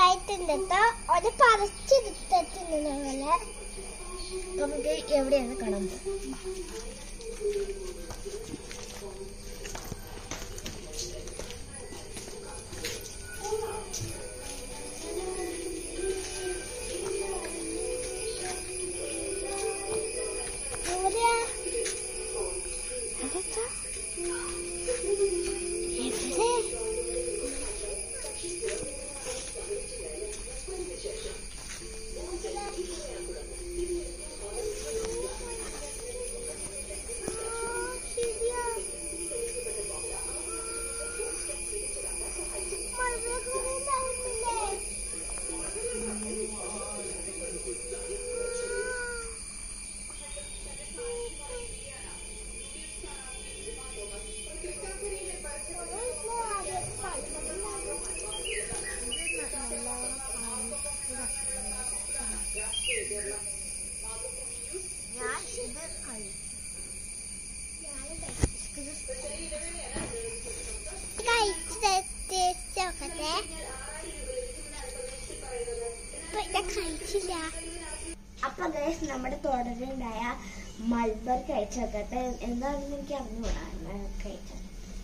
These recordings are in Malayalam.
വലുതായിട്ടുണ്ട് കേട്ടോ ഒരു പറിച്ചെടുത്തിട്ടുണ്ട് ഞങ്ങള് നമുക്ക് എവിടെയാണ് കാണാൻ പോകും എവിടെയാ എവിടെയാ? എവിടെ? ആ, ശരിയാ. മഴ കുറേ ഉണ്ടാവുന്നില്ലേ? ഞാൻ ഇത് കഴി കഴിച്ചോക്കട്ടെ കഴിച്ചില്ല അപ്പൊ ഗൈസ് നമ്മുടെ തുടരുണ്ടായ മൾബർ കഴിച്ചു നോക്കട്ടെ എന്താണെന്ന് എനിക്ക് അറിഞ്ഞുകൂടാ കഴിച്ചത്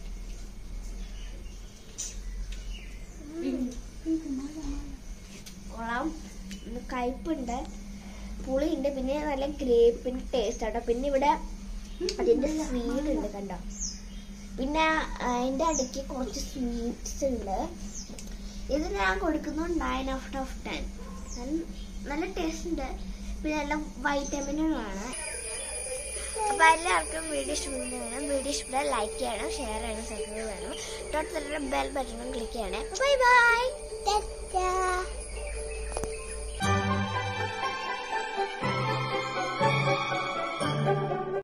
കൊള്ളാം ഉം, കയ്പുണ്ട് പുളിയുണ്ട് പിന്നെ നല്ല ഗ്രേപ്പിന്റെ ടേസ്റ്റ് ആട്ടോ പിന്നെ ഇവിടെ അതിന്റെ സ്വീറ്റ് ഉണ്ട് കണ്ടോ പിന്നെ അതിന്റെ ഇടയ്ക്ക് കുറച്ച് സ്വീറ്റ്സ് ഉണ്ട് ഇത് ഞാൻ കൊടുക്കുന്നു നയൻ ഔട്ട് ഓഫ് ടെൻ നല്ല ടേസ്റ്റ് ഉണ്ട് പിന്നെ നല്ല വൈറ്റമിനുകളാണ് അപ്പൊ എല്ലാവർക്കും വീഡിയോ ഇഷ്ടപ്പെടുന്നതാണ് വീഡിയോ ഇഷ്ടപ്പെട്ടാൽ ലൈക്ക് ചെയ്യണം ഷെയർ ചെയ്യണം സബ്സ്ക്രൈബ് ചെയ്യണം തൊട്ടടുത്തുള്ള ബെൽ ബട്ടണും ക്ലിക്ക് ചെയ്യണേ ബൈ ബൈ Ta-ta.